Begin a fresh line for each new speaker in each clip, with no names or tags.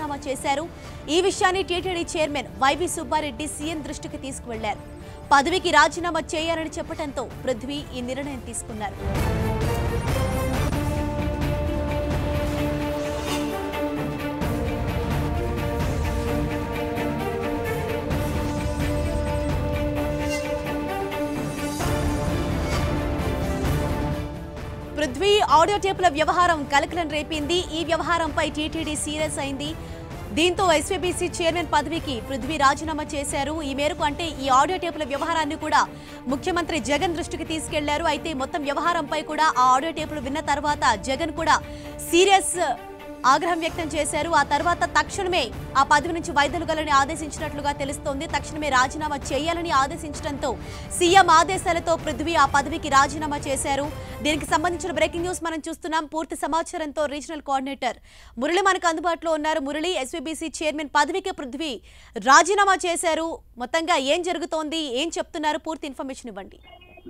రాజీనామా చేశారు ఈ విషయాన్ని TTD chairman YV Subba Reddy CM దృష్టికి తీసుకువెళ్లారు పదవికి రాజీనామా చేయాలని చెప్పడంతో పృథ్వీ ఈ నిర్ణయం తీసుకున్నారు పృథ్వీ ఆడియో టేపుల వ్యవహారం కలకలం రేపింది ఈ వ్యవహారంపై టీటీడీ సీరియస్ అయింది దీంతో ఎస్వీబీసీ చైర్మన్ పదవికి పృథ్వీ రాజీనామా చేశారు ఈ మేరకు అంటే ఈ ఆడియో టేపుల వ్యవహారాన్ని కూడా ముఖ్యమంత్రి జగన్ దృష్టికి తీసుకెళ్లారు అయితే మొత్తం వ్యవహారంపై కూడా ఆ ఆడియో టేపులు విన్న తర్వాత జగన్ కూడా సీరియస్ ఆగ్రహం వ్యక్తం చేశారు ఆ తర్వాత తక్షణమే ఆ పదవి నుంచి వైదొలగాలని ఆదేశించినట్లుగా తెలుస్తోంది తక్షణమే రాజీనామా చేయాలని ఆదేశించడంతో సీఎం ఆదేశాలతో పృథ్వీ ఆ పదవికి రాజీనామా చేశారు దీనికి సంబంధించిన బ్రేకింగ్ న్యూస్ మనం చూస్తున్నాం పూర్తి సమాచారంతో రీజనల్ కోఆర్డినేటర్ మురళి మనకు అందుబాటులో ఉన్నారు మురళి ఎస్వీబీసీ చైర్మన్ పదవికి పృథ్వీ రాజీనామా చేశారు మొత్తంగా ఏం జరుగుతోంది ఏం చెప్తున్నారు పూర్తి ఇన్ఫర్మేషన్ ఇవ్వండి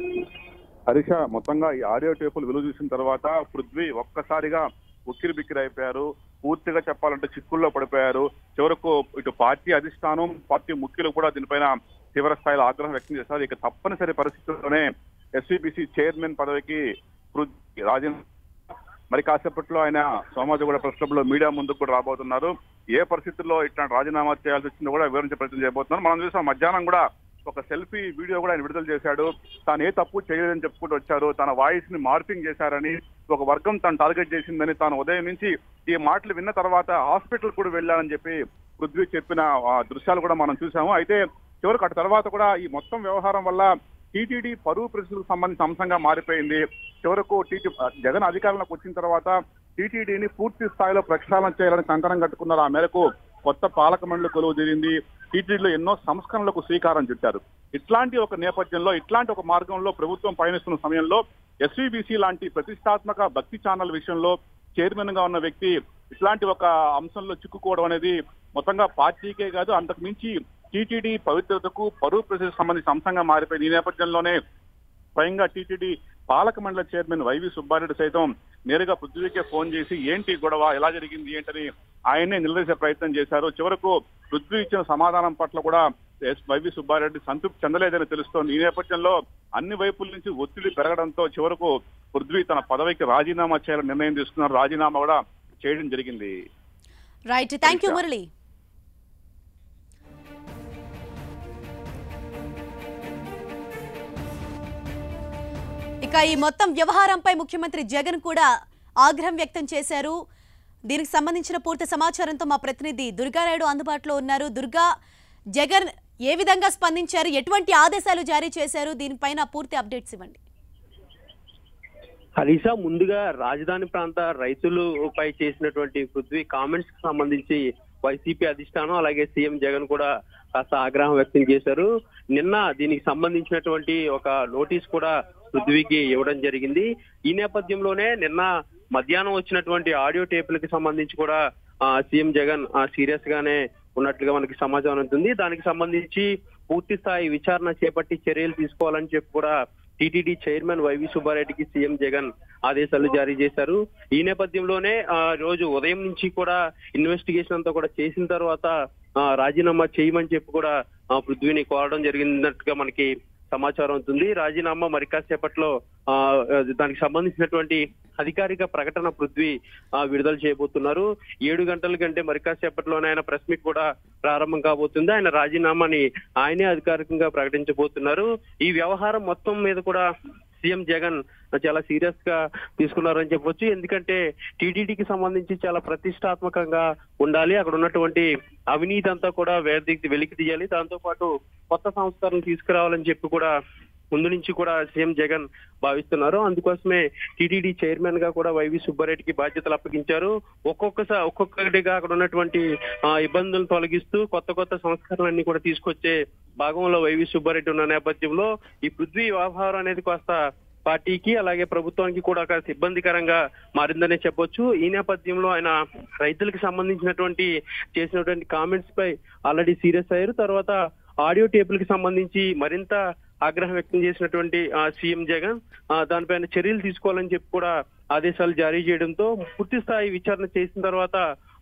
హరీష మొత్తంగా ఈ ఆడియో టేపులు వెలుగు చూసిన తర్వాత పృథ్వీ ఒక్కసారిగా ఉక్కిరి బిక్కిరి అయిపోయారు పూర్తిగా చెప్పాలంటే చిక్కుల్లో పడిపోయారు చివరకు ఇటు పార్టీ అధిష్టానం పార్టీ ముఖ్యులు కూడా దీనిపైన తీవ్ర స్థాయిలో ఆగ్రహం వ్యక్తం చేశారు ఇక తప్పనిసరి పరిస్థితుల్లోనే ఎస్వీబీసీ చైర్మన్ పదవికి పృథ్వీ రాజీనామా మరి కాసేపట్లో ఆయన సోమాజిగూడ ప్రెస్ క్లబ్ లో మీడియా ముందుకు కూడా రాబోతున్నారు ఏ పరిస్థితుల్లో ఇట్లాంటి రాజీనామా చేయాల్సి వచ్చిందో కూడా వివరించే ప్రయత్నం చేయబోతున్నారు మనం చూసాం మధ్యాహ్నం కూడా ఒక సెల్ఫీ వీడియో కూడా ఆయన విడుదల చేశాడు తాను ఏ తప్పు చేయలేదని చెప్పుకుంటూ వచ్చారు తన వాయిస్ ని మార్పింగ్ చేశారని ఒక వర్గం తను టార్గెట్ చేసిందని తాను ఉదయం నుంచి ఈ మాటలు విన్న తర్వాత హాస్పిటల్ కూడా వెళ్ళానని చెప్పి పృథ్వీ చెప్పిన ఆ దృశ్యాలు కూడా మనం చూసాము అయితే చివరికి అటు తర్వాత కూడా ఈ మొత్తం వ్యవహారం వల్ల టీటీడీ పరువు ప్రశ్నలకు సంబంధించిన అంశంగా మారిపోయింది చివరకు టీటీ జగన్ అధికారంలోకి వచ్చిన తర్వాత టీటీడీని పూర్తి స్థాయిలో ప్రక్షాళన చేయాలని కంకణం కట్టుకున్నారు ఆ మేరకు కొత్త పాలక మండలి కొలువు తీరింది టీటీడీలో ఎన్నో సంస్కరణలకు శ్రీకారం చుట్టారు ఇట్లాంటి ఒక నేపథ్యంలో ఇట్లాంటి ఒక మార్గంలో ప్రభుత్వం పయనిస్తున్న సమయంలో ఎస్వీబీసీ లాంటి ప్రతిష్టాత్మక భక్తి ఛానల్ విషయంలో చైర్మన్ గా ఉన్న వ్యక్తి ఇట్లాంటి ఒక అంశంలో చిక్కుకోవడం అనేది మొత్తంగా పార్టీకే కాదు అంతకు మించి టీటీడీ పవిత్రతకు పరువు ప్రజలకు సంబంధించిన అంశంగా మారిపోయింది ఈ నేపథ్యంలోనే స్వయంగా టీటీడీ పాలక మండలి చైర్మన్ వైవి సుబ్బారెడ్డి సైతం నేరుగా పృథ్వీకే ఫోన్ చేసి ఏంటి గొడవ ఎలా జరిగింది ఏంటని ఆయన్నే నిలదీసే ప్రయత్నం చేశారు చివరకు పృథ్వీ ఇచ్చిన సమాధానం పట్ల కూడా ఎస్ వైవి సుబ్బారెడ్డి సంతృప్తి చెందలేదని తెలుస్తోంది ఈ నేపథ్యంలో అన్ని వైపుల నుంచి ఒత్తిడి పెరగడంతో చివరకు పృథ్వీ తన పదవికి రాజీనామా చేయాలని నిర్ణయం తీసుకున్నారు రాజీనామా కూడా చేయడం జరిగింది
రైట్ థ్యాంక్ యూ మురళి ఇక ఈ మొత్తం వ్యవహారంపై ముఖ్యమంత్రి జగన్ కూడా ఆగ్రహం వ్యక్తం చేశారు దీనికి సంబంధించిన పూర్తి సమాచారంతో మా ప్రతినిధి దుర్గారాయుడు అందుబాటులో ఉన్నారు దుర్గా జగన్ ఏ విధంగా స్పందించారు ఎటువంటి ఆదేశాలు జారీ చేశారు దీనిపైన పూర్తి అప్డేట్స్ ఇవ్వండి
హరీషా ముందుగా రాజధాని ప్రాంత రైతులపై చేసినటువంటి పృథ్వీ కామెంట్స్ కి సంబంధించి వైసీపీ అధిష్టానం అలాగే సీఎం జగన్ కూడా కాస్త ఆగ్రహం వ్యక్తం చేశారు నిన్న దీనికి సంబంధించినటువంటి ఒక నోటీస్ కూడా పృథ్వీకి ఇవ్వడం జరిగింది ఈ నేపథ్యంలోనే నిన్న మధ్యాహ్నం వచ్చినటువంటి ఆడియో టేపులకి సంబంధించి కూడా ఆ, సీఎం జగన్ సీరియస్ గానే ఉన్నట్లుగా మనకి సమాచారం ఉంటుంది దానికి సంబంధించి పూర్తి స్థాయి విచారణ చేపట్టి చర్యలు తీసుకోవాలని చెప్పి కూడా టీటీడీ చైర్మన్ వైవి సుబ్బారెడ్డికి సీఎం జగన్ ఆదేశాలు జారీ చేశారు ఈ నేపథ్యంలోనే ఆ రోజు ఉదయం నుంచి కూడా ఇన్వెస్టిగేషన్ అంతా కూడా చేసిన తర్వాత ఆ, రాజీనామా చేయమని చెప్పి కూడా ఆ, పృథ్వీని కోరడం జరిగినట్టుగా మనకి సమాచారం ఉంటుంది రాజీనామా మరి కాసేపట్లో ఆ, దానికి సంబంధించినటువంటి అధికారిక ప్రకటన పృథ్వీ ఆ, విడుదల చేయబోతున్నారు ఏడు గంటల కంటే మరి కాసేపట్లోనే ఆయన ప్రెస్ మీట్ కూడా ప్రారంభం కాబోతుంది ఆయన రాజీనామాని ఆయనే అధికారికంగా ప్రకటించబోతున్నారు ఈ వ్యవహారం మొత్తం మీద కూడా సీఎం జగన్ చాలా సీరియస్ గా తీసుకున్నారని చెప్పొచ్చు ఎందుకంటే టీటీడీకి సంబంధించి చాలా ప్రతిష్టాత్మకంగా ఉండాలి అక్కడ ఉన్నటువంటి అవినీతి అంతా కూడా వేదికి వెలికి తీయాలి దాంతో పాటు కొత్త సంస్కరణలు తీసుకురావాలని చెప్పి కూడా ముందు నుంచి కూడా సీఎం జగన్ భావిస్తున్నారు అందుకోసమే టీటీడీ చైర్మన్ గా కూడా వైవి సుబ్బారెడ్డికి బాధ్యతలు అప్పగించారు ఒక్కొక్కసారి ఒక్కొక్కటిగా అక్కడ ఉన్నటువంటి ఆ, ఇబ్బందులను తొలగిస్తూ కొత్త కొత్త సంస్కరణలన్నీ కూడా తీసుకొచ్చే భాగంలో వైవి సుబ్బారెడ్డి ఉన్న నేపథ్యంలో ఈ పృథ్వీ వ్యవహారం అనేది కాస్త పార్టీకి అలాగే ప్రభుత్వానికి కూడా కాస్త ఇబ్బందికరంగా మారిందనే చెప్పొచ్చు ఈ నేపథ్యంలో ఆయన రైతులకు సంబంధించినటువంటి చేసినటువంటి కామెంట్స్ పై ఆల్రెడీ సీరియస్ అయ్యారు తర్వాత ఆడియో టేపులకు సంబంధించి మరింత ఆగ్రహం వ్యక్తం చేసినటువంటి ఆ, సీఎం జగన్ ఆ, దానిపైన చర్యలు తీసుకోవాలని చెప్పి కూడా ఆదేశాలు జారీ చేయడంతో పూర్తి స్థాయి విచారణ చేసిన తర్వాత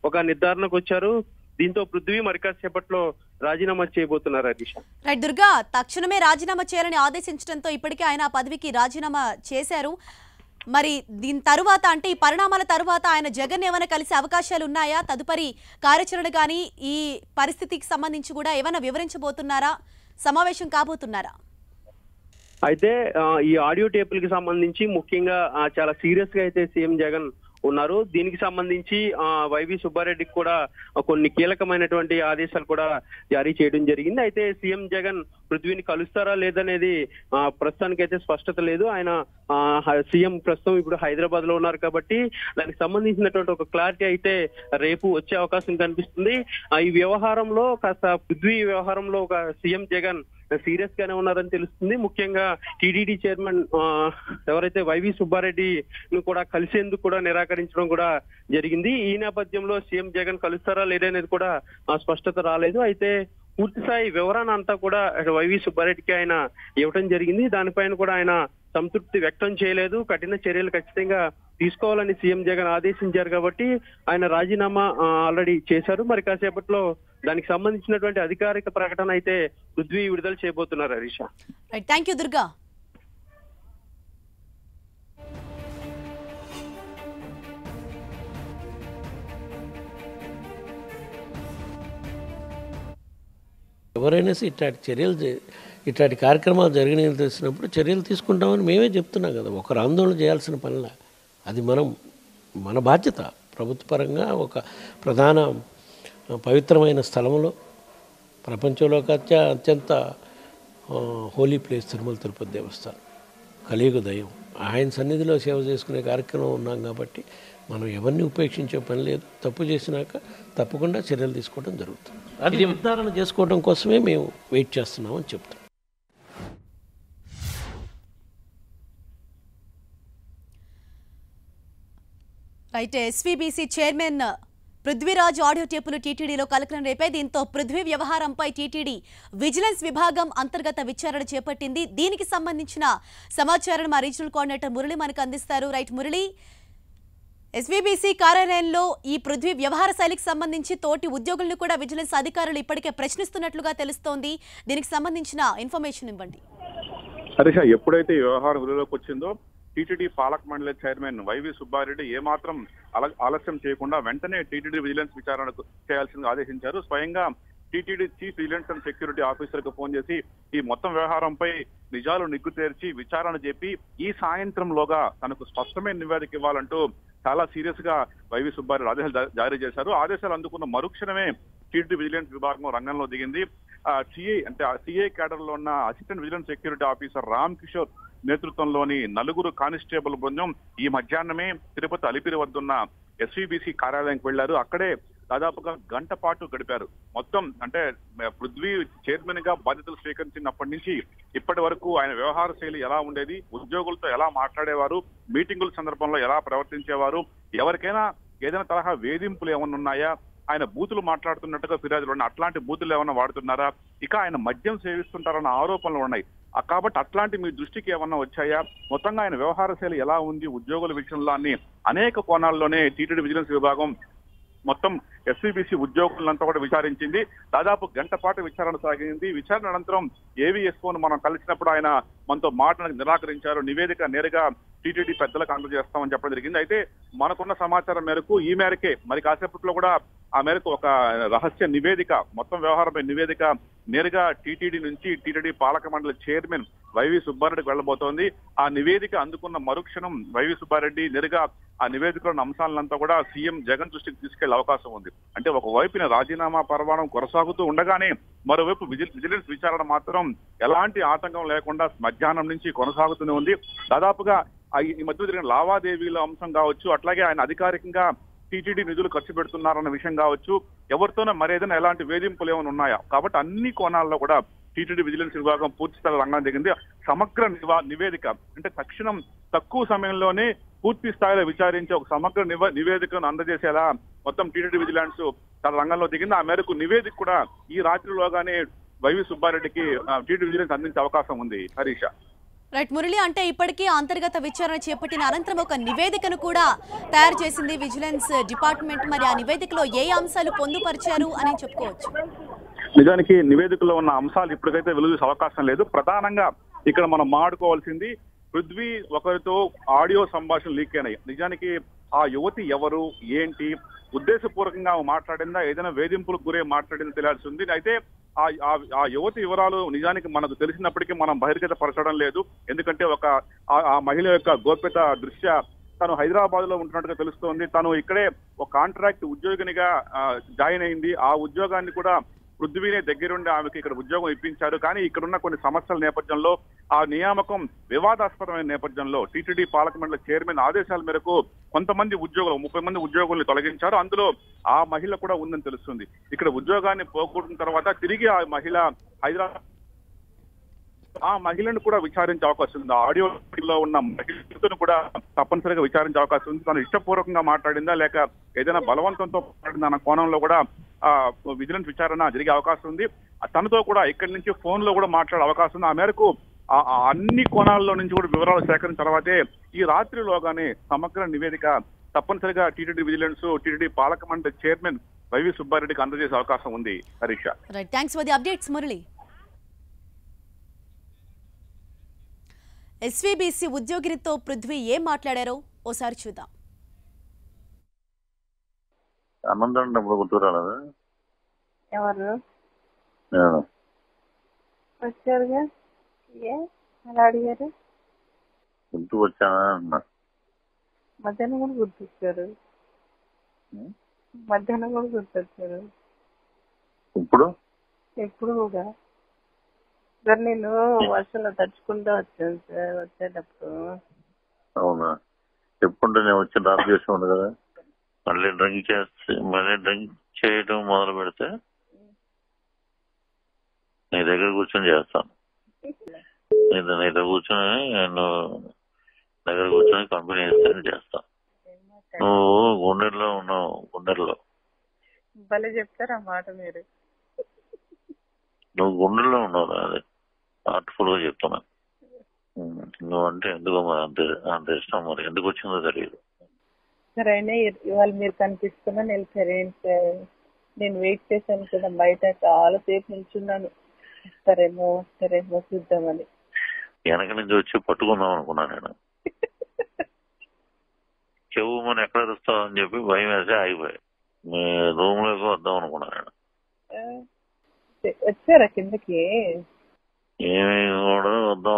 ఒక నిర్ధారణకు వచ్చారు దీంతో పృథ్వీ మరి కాసేపట్లో రాజీనామా చేయబోతున్నారు హరీష
రైట్ దుర్గా తక్షణమే రాజీనామా చేయాలని ఆదేశించడంతో ఇప్పటికే ఆయన ఆ పదవికి రాజీనామా చేశారు మరి దీని తరువాత అంటే ఈ పరిణామాల తరువాత ఆయన జగన్ ఏమైనా కలిసే అవకాశాలు ఉన్నాయా తదుపరి కార్యాచరణ కానీ ఈ పరిస్థితికి సంబంధించి కూడా ఏమైనా వివరించబోతున్నారా సమావేశం కాబోతున్నారా
అయితే ఆ, ఈ ఆడియో టేపులకి సంబంధించి ముఖ్యంగా ఆ, చాలా సీరియస్ గా అయితే సీఎం జగన్ ఉన్నారు దీనికి సంబంధించి ఆ, వైవి సుబ్బారెడ్డికి కూడా కొన్ని కీలకమైనటువంటి ఆదేశాలు కూడా జారీ చేయడం జరిగింది అయితే సీఎం జగన్ పృథ్వీని కలుస్తారా లేదనేది ఆ, ప్రస్తుతానికైతే స్పష్టత లేదు ఆయన ఆ, హ- సీఎం ప్రస్తుతం ఇప్పుడు హైదరాబాద్ లో ఉన్నారు కాబట్టి దానికి సంబంధించినటువంటి ఒక క్లారిటీ అయితే రేపు వచ్చే అవకాశం కనిపిస్తుంది ఆ, ఈ వ్యవహారంలో కాస్త పృథ్వీ వ్యవహారంలో ఒక సీఎం జగన్ సీరియస్ గానే ఉన్నారని తెలుస్తుంది ముఖ్యంగా టీడీడీ చైర్మన్ ఆ, ఎవరైతే వైవి సుబ్బారెడ్డి కూడా కలిసేందుకు కూడా నిరాకరించడం కూడా జరిగింది ఈ నేపథ్యంలో సీఎం జగన్ కలుస్తారా లేదనేది కూడా ఆ, స్పష్టత రాలేదు అయితే పూర్తి స్థాయి వివరణ అంతా కూడా వైవి సుబ్బారెడ్డికి ఆయన ఇవ్వటం జరిగింది దానిపైన కూడా ఆయన సంతృప్తి వ్యక్తం చేయలేదు కఠిన చర్యలు ఖచ్చితంగా తీసుకోవాలని సీఎం జగన్ ఆదేశించారు కాబట్టి ఆయన రాజీనామా ఆల్రెడీ చేశారు మరి కాసేపట్లో దానికి సంబంధించినటువంటి అధికారిక ప్రకటన అయితే పృథ్వీ విడుదల చేయబోతున్నారు Harish
right thank you Durga
ఎవరైనా సరే ఇట్లాంటి చర్యలు చే- ఇట్లాంటి కార్యక్రమాలు జరిగినాయని తెలిసినప్పుడు చర్యలు తీసుకుంటామని మేమే చెప్తున్నాం కదా ఒకరు ఆందోళన చేయాల్సిన పనిలా అది మనం మన బాధ్యత ప్రభుత్వ పరంగా ఒక ప్రధాన ఆ, పవిత్రమైన స్థలంలో ప్రపంచంలో అత్య అత్యంత ఆ, హోలీ ప్లేస్ తిరుమల తిరుపతి దేవస్థానం కలియుగ దయం ఆయన సన్నిధిలో సేవ చేసుకునే కార్యక్రమం ఉన్నాం కాబట్టి మనం ఎవరిని ఉపేక్షించే పని లేదు తప్పు చేసినాక తప్పకుండా చర్యలు తీసుకోవడం జరుగుతుంది అది నిర్ధారణ చేసుకోవడం కోసమే మేము వెయిట్ చేస్తున్నామని చెప్తాం
right SVBC chairman Prithviraj audio టేపులు టీటీడీలో కలకలం రేపాయి దీంతో పృథ్వీ వ్యవహారంపై టీటీడీ విజిలెన్స్ విభాగం అంతర్గత విచారణ చేపట్టింది దీనికి సంబంధించిన సమాచారాన్ని మా రీజనల్ కోఆర్డినేటర్ మురళి మనకు అందిస్తారు రైట్ మురళి ఎస్వీబీసీ కార్యాలయంలో ఈ పృథ్వీ వ్యవహార శైలికి సంబంధించి తోటి ఉద్యోగులను కూడా విజిలెన్స్ అధికారులు ఇప్పటికే ప్రశ్నిస్తున్నట్లుగా తెలుస్తోంది దీనికి సంబంధించిన ఇన్ఫర్మేషన్ ఇవ్వండి
హరీష ఎప్పుడైతే ఈ వ్యవహారం వెలుగులోకి వచ్చిందో టీటీడీ పాలక మండలి చైర్మన్ వైవి సుబ్బారెడ్డి ఏమాత్రం అల- ఆలస్యం చేయకుండా వెంటనే టీటీడీ విజిలెన్స్ విచారణకు చేయాల్సిందిగా ఆదేశించారు స్వయంగా TTD chief vigilance and security officer కు ఫోన్ చేసి ఈ మొత్తం వ్యవహారంపై నిజాలు నిగ్గు తేర్చి విచారణ చెప్పి ఈ సాయంత్రంలోగా తనకు స్పష్టమైన నివేదిక ఇవ్వాలంటూ చాలా సీరియస్ గా వైవి సుబ్బారెడ్డి ఆదేశాలు జా- జారీ చేశారు ఆదేశాలు అందుకున్న మరుక్షణమే టీటీడీ విజిలెన్స్ విభాగం రంగంలో దిగింది సిఐ అంటే సిఐ క్యాడర్ లో ఉన్న assistant vigilance security officer Ram Kishore నేతృత్వంలోని నలుగురు కానిస్టేబుల్ బృందం ఈ మధ్యాహ్నమే తిరుపతి అలిపిరి వద్దున్న ఎస్వీబీసీ కార్యాలయానికి వెళ్లారు అక్కడే దాదాపుగా గంట పాటు గడిపారు మొత్తం అంటే పృథ్వీ చైర్మన్ గా బాధ్యతలు స్వీకరించినప్పటి నుంచి ఇప్పటి వరకు ఆయన వ్యవహార శైలి ఎలా ఉండేది ఉద్యోగులతో ఎలా మాట్లాడేవారు మీటింగుల సందర్భంలో ఎలా ప్రవర్తించేవారు ఎవరికైనా ఏదైనా తరహా వేధింపులు ఏమైనా ఉన్నాయా ఆయన బూతులు మాట్లాడుతున్నట్టుగా ఫిర్యాదులు ఉన్నాయి అట్లాంటి బూతులు ఏమైనా వాడుతున్నారా ఇక ఆయన మద్యం సేవిస్తుంటారన్న ఆరోపణలు ఉన్నాయి ఆ కాబట్టి అట్లాంటి మీ దృష్టికి ఏమన్నా వచ్చాయా మొత్తంగా ఆయన వ్యవహార శైలి ఎలా ఉంది ఉద్యోగుల విషయంలో అన్ని అనేక కోణాల్లోనే టీటీడీ విజిలెన్స్ విభాగం మొత్తం ఎస్సీబీసీ ఉద్యోగులంతా కూడా విచారించింది దాదాపు గంట పాటు విచారణ సాగింది విచారణ అనంతరం ఏవీఎస్ఓను మనం కలిసినప్పుడు ఆయన మనతో మాటలకు నిరాకరించారు నివేదిక నేరుగా టీటీడీ పెద్దలకు అందజేస్తామని చెప్పడం జరిగింది అయితే మనకున్న సమాచారం మేరకు ఈ మేరకే మరి కాసేపట్లో కూడా ఆ మేరకు ఒక రహస్య నివేదిక మొత్తం వ్యవహారంపై నివేదిక నేరుగా టీటీడీ నుంచి టీటీడీ పాలక మండలి చైర్మన్ వైవి సుబ్బారెడ్డికి వెళ్ళబోతోంది ఆ నివేదిక అందుకున్న మరుక్షణం వైవి సుబ్బారెడ్డి నేరుగా ఆ నివేదికలోని అంశాలంతా కూడా సీఎం జగన్ దృష్టికి తీసుకెళ్లే అవకాశం ఉంది అంటే ఒకవైపున రాజీనామా పర్వాణం కొనసాగుతూ ఉండగానే మరోవైపు విజిల్- విజిలెన్స్ విచారణ మాత్రం ఎలాంటి ఆటంకం లేకుండా మధ్యాహ్నం నుంచి కొనసాగుతూనే ఉంది దాదాపుగా ఆ ఈ మధ్య జరిగిన లావాదేవీల అంశం కావచ్చు అట్లాగే ఆయన అధికారికంగా టీటీడీ నిధులు ఖర్చు పెడుతున్నారన్న విషయం కావచ్చు ఎవరితోనో మరేదైనా ఎలాంటి వేధింపులు ఏమైనా ఉన్నాయా కాబట్టి అన్ని కోణాల్లో కూడా టీటీడీ విజిలెన్స్ విభాగం పూర్తి స్థాయి రంగం దిగింది సమగ్ర నివా- నివేదిక అంటే తక్షణం తక్కువ సమయంలోనే పూర్తి స్థాయిలో విచారించి ఒక సమగ్ర నివ- నివేదికను అందజేసేలా మొత్తం టీటీడీ విజిలెన్స్ తన రంగంలో దిగింది ఆ మేరకు నివేదిక కూడా ఈ రాత్రిలోగానే వైవి సుబ్బారెడ్డికి టీటీడీ విజిలెన్స్ అందించే అవకాశం ఉంది హరీష
రైట్ మురళి అంటే ఇప్పటికీ అంతర్గత విచారణ చేపట్టిన అనంతరం ఒక నివేదికను కూడా తయారు చేసింది విజిలెన్స్ డిపార్ట్మెంట్ మరి ఆ నివేదికలో ఏ అంశాలు పొందుపరిచారు అని చెప్పుకోవచ్చు
నిజానికి నివేదికలో ఉన్న అంశాలు ఇప్పటికైతే వెలుగు అవకాశం లేదు ప్రధానంగా ఇక్కడ మనం మాట్లాడుకోవాల్సింది పృథ్వీ ఒకరితో ఆడియో సంభాషణ లీక్ అయినాయి నిజానికి ఆ యువతి ఎవరు ఏంటి ఉద్దేశపూర్వకంగా ఆమె మాట్లాడిందా ఏదైనా వేధింపులకు గురే మాట్లాడింది తెలియాల్సి ఉంది అయితే ఆ ఆ- ఆ యువతి వివరాలు నిజానికి మనకు తెలిసినప్పటికీ మనం బహిర్గత పరచడం లేదు ఎందుకంటే ఒక ఆ- ఆ మహిళ యొక్క గోప్యత దృష్ట్యా తను హైదరాబాద్ లో ఉంటున్నట్టుగా తెలుస్తోంది తను ఇక్కడే ఒక కాంట్రాక్ట్ ఉద్యోగినిగా ఆ, జాయిన్ అయింది ఆ ఉద్యోగాన్ని కూడా పృథ్వీనే దగ్గరుండి ఆమెకి ఇక్కడ ఉద్యోగం ఇప్పించారు కానీ ఇక్కడున్న కొన్ని సమస్యల నేపథ్యంలో ఆ నియామకం వివాదాస్పదమైన నేపథ్యంలో టీటీడీ పాలక మండలి చైర్మన్ ఆదేశాల మేరకు కొంతమంది ఉద్యోగులు ముప్పై మంది ఉద్యోగుల్ని తొలగించారు అందులో ఆ మహిళ కూడా ఉందని తెలుస్తుంది ఇక్కడ ఉద్యోగాన్ని పోగొట్టిన తర్వాత తిరిగి ఆ మహిళ హైదరాబాద్ ఆ మహిళను కూడా విచారించే అవకాశం ఉంది ఆ ఆడియో లో ఉన్న మహిళను కూడా తప్పనిసరిగా విచారించే అవకాశం ఉంది తను ఇష్టపూర్వకంగా మాట్లాడిందా లేక ఏదైనా బలవంతంతో మాట్లాడిందా అన్న కోణంలో కూడా ఆ విజిలెన్స్ విచారణ జరిగే అవకాశం ఉంది ఆ తనతో కూడా ఇక్కడి నుంచి ఫోన్ లో కూడా మాట్లాడే అవకాశం ఉంది ఆ మేరకు ఆ ఆ అన్ని కోణాల్లో నుంచి కూడా వివరాలు సేకరించిన తర్వాతే ఈ రాత్రిలోగానే సమగ్ర నివేదిక తప్పనిసరిగా టీటీడీ విజిలెన్స్ టీటీడీ పాలక మండలి చైర్మన్ వైవి సుబ్బారెడ్డికి అందజేసే అవకాశం ఉంది Harish
right thanks for the updates Murali SVBC ఉద్యోగినితో పృథ్వీ ఏం మాట్లాడారో ఓసారి చూద్దాం
అన్నం ఇప్పుడు గుర్తు రాలేదా
ఎవరు
నేను
వచ్చారుగా ఏ అలా అడిగారు
గుర్తు వచ్చానా అన్నా
మధ్యాహ్నం కూడా గుర్తొచ్చారు
ఉం?
మధ్యాహ్నం కూడా గుర్తొచ్చారు
ఇప్పుడు
ఎప్పుడు కూడా సార్ నేను వర్షంలో తడుచుకుంటూ వచ్చాను సార్ వచ్చేటప్పుడు
అవునా చెప్పుంటే నేను వచ్చి డ్రాప్ చేసి ఉండు కదా మళ్ళీ డ్రింక్ చేస్తే మళ్ళీ డ్రింక్ చేయడం మొదలు పెడితే నీ దగ్గర కూర్చొని చేస్తాను నీ నీ దగ్గర కూర్చొని నేను దగ్గర కూర్చొని కంపెనీ ఇస్తే చేస్తాను నువ్వు గుండెల్లో ఉన్నావు గుండెల్లో
భలే చెప్తారు ఆ మాట మీరు
నువ్వు గుండెల్లో ఉన్నావు అది ఆర్ట్ఫుల్ గా చెప్తున్నా ఉమ్, నువ్వంటే ఎందుకో మరి అంత అంత ఇష్టం మరి ఎందుకు వచ్చిందో తెలియదు
సరే అయినా ఇ- ఇవాళ మీరు కనిపిస్తున్నా వెళ్ళిపోయారు ఏంటి సార్ నేను వెయిట్ చేశాను కదా బయట చాలా సేపు నిల్చున్నాను వస్తారేమో వస్తారేమో చూద్దామని
వెనక నుంచి వచ్చి పట్టుకుందాం అనుకున్నా నేను చెవు మన ఎక్కడ వస్తావు అని చెప్పి భయం వేసి ఆగిపోయి మీ రూమ్ లోకి వద్దాం అనుకున్నా నేను
ఆ, వచ్చారా కిందకి
ఏమి కూడా వద్దాం